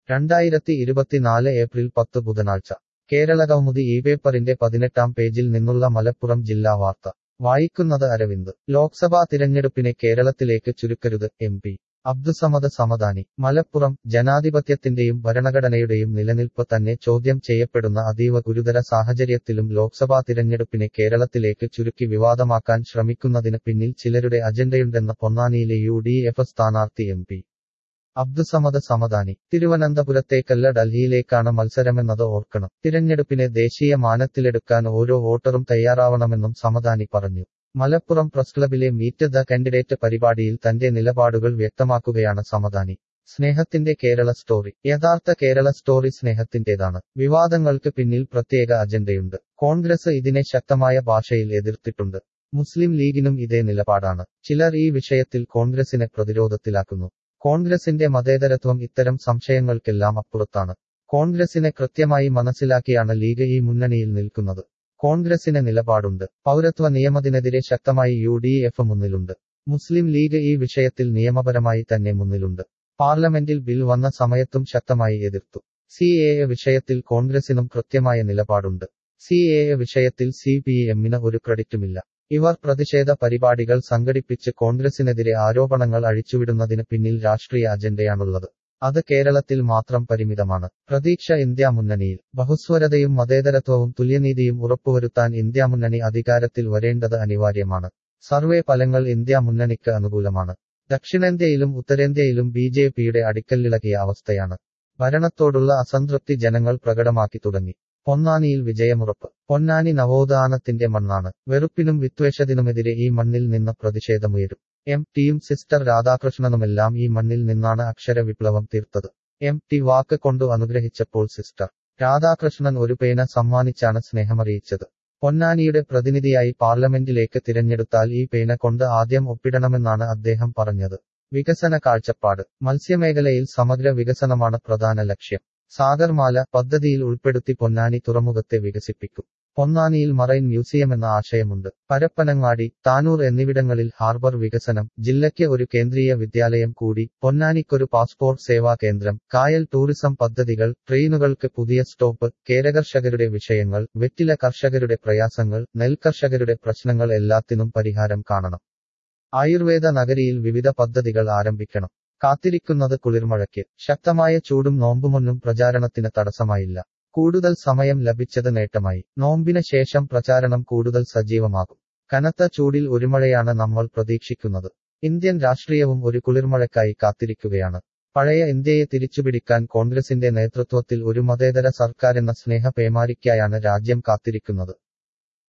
രണ്ടായിരത്തി ഇരുപത്തിനാല് ഏപ്രിൽ പത്ത് ബുധനാഴ്ച കേരളകൗമുദി ഈ പേപ്പറിന്റെ പതിനെട്ടാം പേജിൽ നിന്നുള്ള മലപ്പുറം ജില്ലാ വാർത്ത വായിക്കുന്നത് അരവിന്ദ് ലോക്സഭാ തിരഞ്ഞെടുപ്പിനെ കേരളത്തിലേക്ക് ചുരുക്കരുത് എം പി അബ്ദുസമദ് സമദാനി മലപ്പുറം ജനാധിപത്യത്തിന്റെയും ഭരണഘടനയുടെയും നിലനിൽപ്പ് തന്നെ ചോദ്യം ചെയ്യപ്പെടുന്ന അതീവ ഗുരുതര സാഹചര്യത്തിലും ലോക്സഭാ തിരഞ്ഞെടുപ്പിനെ കേരളത്തിലേക്ക് ചുരുക്കി വിവാദമാക്കാൻ ശ്രമിക്കുന്നതിന് പിന്നിൽ ചിലരുടെ അജണ്ടയുണ്ടെന്ന പൊന്നാനിയിലെ യു ഡി എഫ് സ്ഥാനാർത്ഥി എം പി അബ്ദുസമദ് സമദാനി തിരുവനന്തപുരത്തേക്കല്ല ഡൽഹിയിലേക്കാണ് മത്സരമെന്നത് ഓർക്കണം തിരഞ്ഞെടുപ്പിനെ ദേശീയ മാനത്തിലെടുക്കാൻ ഓരോ വോട്ടറും തയ്യാറാവണമെന്നും സമദാനി പറഞ്ഞു മലപ്പുറം പ്രസ് ക്ലബിലെ മീറ്റ് ദ കാൻഡിഡേറ്റ് പരിപാടിയിൽ തന്റെ നിലപാടുകൾ വ്യക്തമാക്കുകയാണ് സമദാനി സ്നേഹത്തിന്റെ കേരള സ്റ്റോറി യഥാർത്ഥ കേരള സ്റ്റോറി സ്നേഹത്തിന്റേതാണ് വിവാദങ്ങൾക്ക് പിന്നിൽ പ്രത്യേക അജണ്ടയുണ്ട് കോൺഗ്രസ് ഇതിനെ ശക്തമായ ഭാഷയിൽ എതിർത്തിട്ടുണ്ട് മുസ്ലിം ലീഗിനും ഇതേ നിലപാടാണ് ചിലർ ഈ വിഷയത്തിൽ കോൺഗ്രസിനെ പ്രതിരോധത്തിലാക്കുന്നു കോൺഗ്രസിന്റെ മതേതരത്വം ഇത്തരം സംശയങ്ങൾക്കെല്ലാം അപ്പുറത്താണ് കോൺഗ്രസിനെ കൃത്യമായി മനസ്സിലാക്കിയാണ് ലീഗ് ഈ മുന്നണിയിൽ നിൽക്കുന്നത് കോൺഗ്രസിന് നിലപാടുണ്ട് പൗരത്വ നിയമത്തിനെതിരെ ശക്തമായി യു ഡി എഫ് മുന്നിലുണ്ട് മുസ്ലിം ലീഗ് ഈ വിഷയത്തിൽ നിയമപരമായി തന്നെ മുന്നിലുണ്ട് പാർലമെന്റിൽ ബിൽ വന്ന സമയത്തും ശക്തമായി എതിർത്തു സി എ വിഷയത്തിൽ കോൺഗ്രസിനും കൃത്യമായ നിലപാടുണ്ട് സി എ വിഷയത്തിൽ സി പി എമ്മിന് ഒരു ക്രെഡിറ്റുമില്ല ഇവർ പ്രതിഷേധ പരിപാടികൾ സംഘടിപ്പിച്ച് കോൺഗ്രസിനെതിരെ ആരോപണങ്ങൾ അഴിച്ചുവിടുന്നതിന് പിന്നിൽ രാഷ്ട്രീയ അജണ്ടയാണുള്ളത് അത് കേരളത്തിൽ മാത്രം പരിമിതമാണ് പ്രതീക്ഷ ഇന്ത്യ മുന്നണിയിൽ ബഹുസ്വരതയും മതേതരത്വവും തുല്യനീതിയും ഉറപ്പുവരുത്താൻ ഇന്ത്യ മുന്നണി അധികാരത്തിൽ വരേണ്ടത് അനിവാര്യമാണ് സർവേ ഫലങ്ങൾ ഇന്ത്യ മുന്നണിക്ക് അനുകൂലമാണ് ദക്ഷിണേന്ത്യയിലും ഉത്തരേന്ത്യയിലും ബി ജെ പിയുടെ അടിക്കല്ലിളകിയ അവസ്ഥയാണ് ഭരണത്തോടുള്ള അസംതൃപ്തി ജനങ്ങൾ പ്രകടമാക്കി തുടങ്ങി പൊന്നാനിയിൽ വിജയമുറപ്പ് പൊന്നാനി നവോത്ഥാനത്തിന്റെ മണ്ണാണ് വെറുപ്പിനും വിദ്വേഷത്തിനുമെതിരെ ഈ മണ്ണിൽ നിന്ന് പ്രതിഷേധമുയരും എം ടിയും സിസ്റ്റർ രാധാകൃഷ്ണനുമെല്ലാം ഈ മണ്ണിൽ നിന്നാണ് അക്ഷര വിപ്ലവം തീർത്തത് എം ടി വാക്ക് കൊണ്ടു അനുഗ്രഹിച്ചപ്പോൾ സിസ്റ്റർ രാധാകൃഷ്ണൻ ഒരു പേന സമ്മാനിച്ചാണ് സ്നേഹമറിയിച്ചത് പൊന്നാനിയുടെ പ്രതിനിധിയായി പാർലമെന്റിലേക്ക് തിരഞ്ഞെടുത്താൽ ഈ പേന കൊണ്ട് ആദ്യം ഒപ്പിടണമെന്നാണ് അദ്ദേഹം പറഞ്ഞത് വികസന കാഴ്ചപ്പാട് മത്സ്യമേഖലയിൽ സമഗ്ര വികസനമാണ് പ്രധാന ലക്ഷ്യം സാഗർമാല പദ്ധതിയിൽ ഉൾപ്പെടുത്തി പൊന്നാനി തുറമുഖത്തെ വികസിപ്പിക്കും പൊന്നാനിയിൽ മറൈൻ മ്യൂസിയം എന്ന ആശയമുണ്ട് പരപ്പനങ്ങാടി താനൂർ എന്നിവിടങ്ങളിൽ ഹാർബർ വികസനം ജില്ലയ്ക്ക് ഒരു കേന്ദ്രീയ വിദ്യാലയം കൂടി പൊന്നാനിക്കൊരു പാസ്പോർട്ട് സേവാ കേന്ദ്രം കായൽ ടൂറിസം പദ്ധതികൾ ട്രെയിനുകൾക്ക് പുതിയ സ്റ്റോപ്പ് കേരകർഷകരുടെ വിഷയങ്ങൾ വെറ്റില കർഷകരുടെ പ്രയാസങ്ങൾ നെൽകർഷകരുടെ പ്രശ്നങ്ങൾ എല്ലാത്തിനും പരിഹാരം കാണണം ആയുർവേദ നഗരിയിൽ വിവിധ പദ്ധതികൾ ആരംഭിക്കണം കാത്തിരിക്കുന്നത് കുളിർമഴയ്ക്ക് ശക്തമായ ചൂടും നോമ്പുമൊന്നും പ്രചാരണത്തിന് തടസ്സമായില്ല കൂടുതൽ സമയം ലഭിച്ചത് നേട്ടമായി നോമ്പിന് ശേഷം പ്രചാരണം കൂടുതൽ സജീവമാകും കനത്ത ചൂടിൽ ഒരുമഴയാണ് നമ്മൾ പ്രതീക്ഷിക്കുന്നത് ഇന്ത്യൻ രാഷ്ട്രീയവും ഒരു കുളിർമഴയ്ക്കായി കാത്തിരിക്കുകയാണ് പഴയ ഇന്ത്യയെ തിരിച്ചുപിടിക്കാൻ കോൺഗ്രസിന്റെ നേതൃത്വത്തിൽ ഒരു മതേതര സർക്കാരെന്ന സ്നേഹ പേമാരിക്കായാണ് രാജ്യം കാത്തിരിക്കുന്നത്